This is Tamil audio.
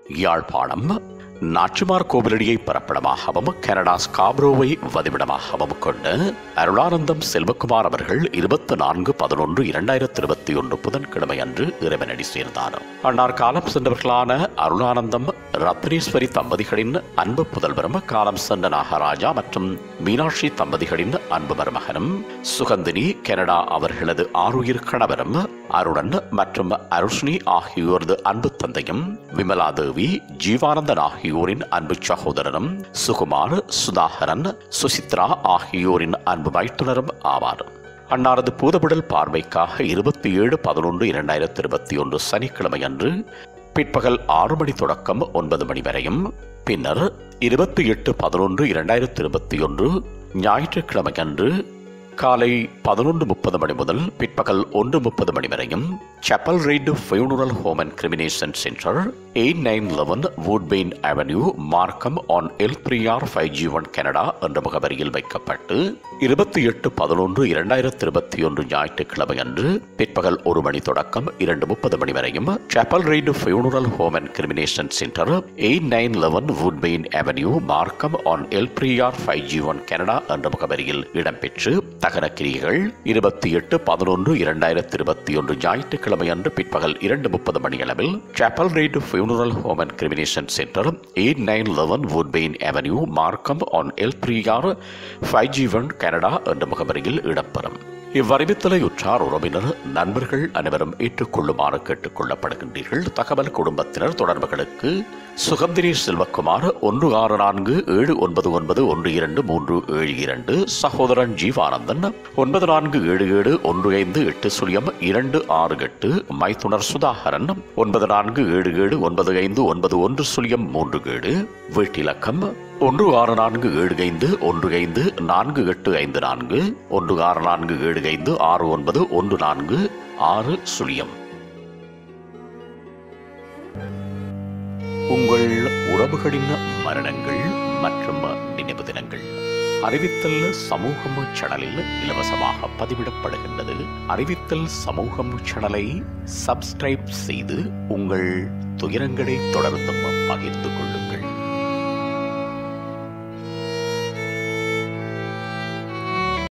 யாழ்ப்பாணம் நாச்சிமார் கோவிலடியை பரப்பிடமாகவும் கனடா ஸ்காப்ரோவை வதிவிடமாகவும் கொண்ட அருளானந்தம் செல்வகுமார் அவர்கள் இருபத்தி நான்கு பதினொன்று இரண்டாயிரத்தி இருபத்தி ஒன்று புதன்கிழமை அன்று இறைவனடி சேர்ந்தார் அன்னார் காலம் சென்றவர்களான அருளானந்தம் ரத்னேஸ்வரி தம்பதிகளின் அன்பு புதல்வரும் காலம் சென்ற நாகராஜா மற்றும் மீனாட்சி தம்பதிகளின் அன்பு மருமகனும் சுகந்தினி கனடா அவர்களது ஆறுயிர் கணவரும் அருணன் மற்றும் அருஷ்ணி ஆகியோரது அன்பு தந்தையும் விமலா தேவி ஜீவானந்தன் ஆகியோரின் அன்பு சகோதரனும் சுகுமார் சுதாகரன் சுசித்ரா ஆகியோரின் அன்பு மைத்துனரும் ஆவார் அன்னாரது பூதவிடல் பார்வைக்காக இருபத்தி ஏழு பதினொன்று இரண்டாயிரத்தி இருபத்தி ஒன்று சனிக்கிழமை அன்று பிற்பகல் ஆறு மணி தொடக்கம் ஒன்பது மணி வரையும் பின்னர் இருபத்தி எட்டு பதினொன்று இரண்டாயிரத்தி இருபத்தி ஒன்று ஞாயிற்றுக்கிழமை அன்று காலை பதினொன்று முப்பது மணி முதல் பிற்பகல் ஒன்று முப்பது மணி வரையும் chapel ridge funeral home and cremation centre eight nine eleven Woodbine avenue Markham ON L three R five G one Canada என்ற முகவரியில் வைக்கப்பட்டு இருபத்தி எட்டு பதினொன்று இரண்டாயிரத்தி இருபத்தி ஒன்று ஞாயிற்றுக்கிழமை அன்று பிற்பகல் ஒரு மணி தொடக்கம் இரண்டு முப்பது மணி வரையும் chapel ridge funeral home and cremation centre eight nine eleven Woodbine avenue Markham ON L three R five G one Canada என்ற முகவரியில் இடம்பெற்று தகன கிரியைகள் இருபத்தி எட்டு பதினொன்று இரண்டாயிரத்தி இருபத்தி ஒன்று ஞாயிற்றுக்கிழமை அன்று பிற்பகல் இரண்டு முப்பது மணியளவில் chapel ridge funeral home and cremation centre eight nine eleven Woodbine avenue Markham ON L three R five G one Canada என்ற முகவரியில் இடம்பெறும் இவ்வறிவித்தலை உற்றார் உறவினர் நண்பர்கள் அனைவரும் ஏற்றுக்கொள்ளுமாறு கேட்டுக் கொள்ளப்படுகின்றீர்கள் தகவல் குடும்பத்தினர் தொடர்புகளுக்கு சுகந்திரி செல்வக்குமார் ஒன்று ஆறு நான்கு ஏழு ஒன்பது ஒன்பது ஒன்று இரண்டு மூன்று ஏழு இரண்டு சகோதரன் ஜீவானந்தன் ஒன்பது நான்கு ஏழு ஏழு ஒன்று ஐந்து எட்டு சுழியம் இரண்டு ஆறு எட்டு மைத்துனர் சுதாகரன் ஒன்பது நான்கு ஏழு ஏழு ஒன்பது ஐந்து ஒன்பது ஒன்று சுழியம் மூன்று ஏழு வீட்டிலக்கம் ஒன்று ஆறு நான்கு ஏழு ஐந்து ஒன்று ஐந்து நான்கு எட்டு ஐந்து நான்கு ஒன்று ஆறு நான்கு ஏழு ஐந்து ஆறு ஒன்பது ஒன்று நான்கு ஆறு சுழியம் உங்கள் உறவுகளின் மரணங்கள் மற்றும் நினைவு தினங்கள் அறிவித்தல் சமூகம் சேனலில் இலவசமாக பதிவிடப்படுகின்றது அறிவித்தல் சமூகம் சேனலை சப்ஸ்கிரைப் செய்து உங்கள் துயரங்களை தொடர்ந்தும் பகிர்ந்து கொள்ளுங்கள்